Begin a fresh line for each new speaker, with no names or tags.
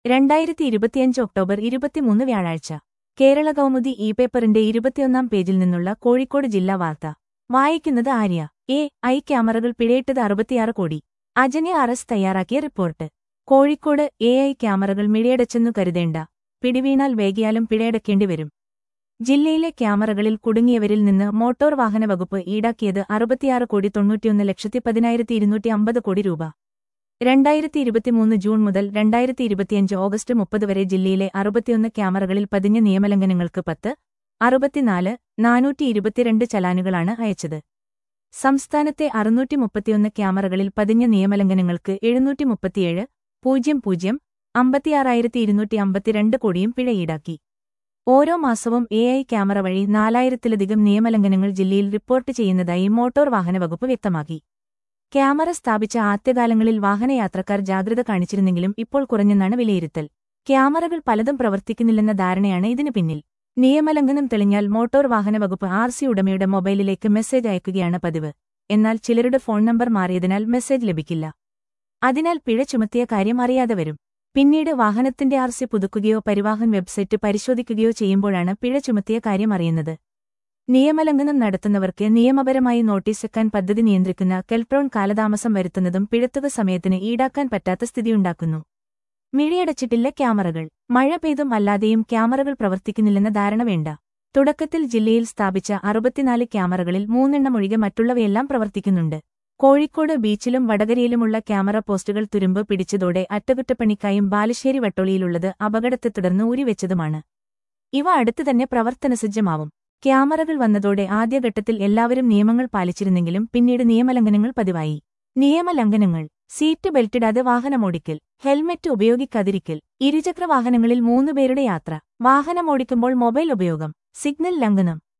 രണ്ടായിരത്തി ഇരുപത്തിയഞ്ച് ഒക്ടോബർ ഇരുപത്തിമൂന്ന് വ്യാഴാഴ്ച കേരള കൗമുദി ഇ പേപ്പറിന്റെ ഇരുപത്തിയൊന്നാം പേജിൽ നിന്നുള്ള കോഴിക്കോട് ജില്ലാ വാർത്ത വായിക്കുന്നത് ആര്യ എ ഐ ക്യാമറകൾ പിഴയിട്ടത് അറുപത്തിയാറ് കോടി അജനെ അറസ് തയ്യാറാക്കിയ റിപ്പോർട്ട് കോഴിക്കോട് എ ഐ ക്യാമറകൾ മിഴയടച്ചെന്നു കരുതേണ്ട പിടിവീണാൽ വേഗിയാലും പിഴയടക്കേണ്ടി വരും ജില്ലയിലെ ക്യാമറകളിൽ കുടുങ്ങിയവരിൽ നിന്ന് മോട്ടോർ വാഹന വകുപ്പ് ഈടാക്കിയത് അറുപത്തിയാറ് കോടി തൊണ്ണൂറ്റിയൊന്ന് ലക്ഷത്തി പതിനായിരത്തി ഇരുന്നൂറ്റി അമ്പത് കോടി രൂപ രണ്ടായിരത്തി ഇരുപത്തിമൂന്ന് ജൂൺ മുതൽ രണ്ടായിരത്തി ഇരുപത്തിയഞ്ച് ഓഗസ്റ്റ് മുപ്പത് വരെ ജില്ലയിലെ അറുപത്തിയൊന്ന് ക്യാമറകളിൽ പതിഞ്ഞ നിയമലംഘനങ്ങൾക്ക് പത്ത് അറുപത്തിനാല് നാനൂറ്റി ഇരുപത്തിരണ്ട് ചലാനുകളാണ് അയച്ചത് സംസ്ഥാനത്തെ അറുന്നൂറ്റി മുപ്പത്തിയൊന്ന് ക്യാമറകളിൽ പതിഞ്ഞ നിയമലംഘനങ്ങൾക്ക് എഴുന്നൂറ്റി മുപ്പത്തിയേഴ് പൂജ്യം പൂജ്യം അമ്പത്തിയാറായിരത്തി ഇരുന്നൂറ്റി അമ്പത്തിരണ്ട് കോടിയും പിഴ ഈടാക്കി ഓരോ മാസവും എ ഐ ക്യാമറ വഴി നാലായിരത്തിലധികം നിയമലംഘനങ്ങൾ ജില്ലയിൽ റിപ്പോർട്ട് ചെയ്യുന്നതായി മോട്ടോർ വാഹന വകുപ്പ് വ്യക്തമാക്കി ക്യാമറ സ്ഥാപിച്ച ആദ്യകാലങ്ങളിൽ വാഹനയാത്രക്കാർ ജാഗ്രത കാണിച്ചിരുന്നെങ്കിലും ഇപ്പോൾ കുറഞ്ഞെന്നാണ് വിലയിരുത്തൽ ക്യാമറകൾ പലതും പ്രവർത്തിക്കുന്നില്ലെന്ന ധാരണയാണ് ഇതിനു പിന്നിൽ നിയമലംഘനം തെളിഞ്ഞാൽ മോട്ടോർ വാഹന വകുപ്പ് ആർ സി ഉടമയുടെ മൊബൈലിലേക്ക് മെസ്സേജ് അയക്കുകയാണ് പതിവ് എന്നാൽ ചിലരുടെ ഫോൺ നമ്പർ മാറിയതിനാൽ മെസ്സേജ് ലഭിക്കില്ല അതിനാൽ പിഴ ചുമത്തിയ കാര്യം അറിയാതെ വരും പിന്നീട് വാഹനത്തിന്റെ ആർ സി പുതുക്കുകയോ പരിവാഹൻ വെബ്സൈറ്റ് പരിശോധിക്കുകയോ ചെയ്യുമ്പോഴാണ് പിഴ ചുമത്തിയ കാര്യം അറിയുന്നത് നിയമലംഘനം നടത്തുന്നവർക്ക് നിയമപരമായി നോട്ടീസെക്കാൻ പദ്ധതി നിയന്ത്രിക്കുന്ന കെൽട്രോൺ കാലതാമസം വരുത്തുന്നതും പിഴത്തുക സമയത്തിന് ഈടാക്കാൻ പറ്റാത്ത സ്ഥിതിയുണ്ടാക്കുന്നു മിഴിയടച്ചിട്ടില്ല ക്യാമറകൾ മഴ പെയ്തും അല്ലാതെയും ക്യാമറകൾ പ്രവർത്തിക്കുന്നില്ലെന്ന ധാരണ വേണ്ട തുടക്കത്തിൽ ജില്ലയിൽ സ്ഥാപിച്ച അറുപത്തിനാല് ക്യാമറകളിൽ മൂന്നെണ്ണം ഒഴികെ മറ്റുള്ളവയെല്ലാം പ്രവർത്തിക്കുന്നുണ്ട് കോഴിക്കോട് ബീച്ചിലും വടകരയിലുമുള്ള ക്യാമറ പോസ്റ്റുകൾ തുരുമ്പ് പിടിച്ചതോടെ അറ്റകുറ്റപ്പണിക്കായും ബാലുശ്ശേരി വട്ടോളിയിലുള്ളത് അപകടത്തെ തുടർന്ന് ഊരിവെച്ചതുമാണ് ഇവ അടുത്തു തന്നെ പ്രവർത്തനസജ്ജമാവും ക്യാമറകൾ വന്നതോടെ ആദ്യഘട്ടത്തിൽ എല്ലാവരും നിയമങ്ങൾ പാലിച്ചിരുന്നെങ്കിലും പിന്നീട് നിയമലംഘനങ്ങൾ പതിവായി നിയമലംഘനങ്ങൾ സീറ്റ് ബെൽറ്റിടാതെ വാഹനമോടിക്കൽ ഹെൽമറ്റ് ഉപയോഗിക്കാതിരിക്കൽ ഇരുചക്ര വാഹനങ്ങളിൽ മൂന്നുപേരുടെ യാത്ര വാഹനമോടിക്കുമ്പോൾ മൊബൈൽ ഉപയോഗം സിഗ്നൽ ലംഘനം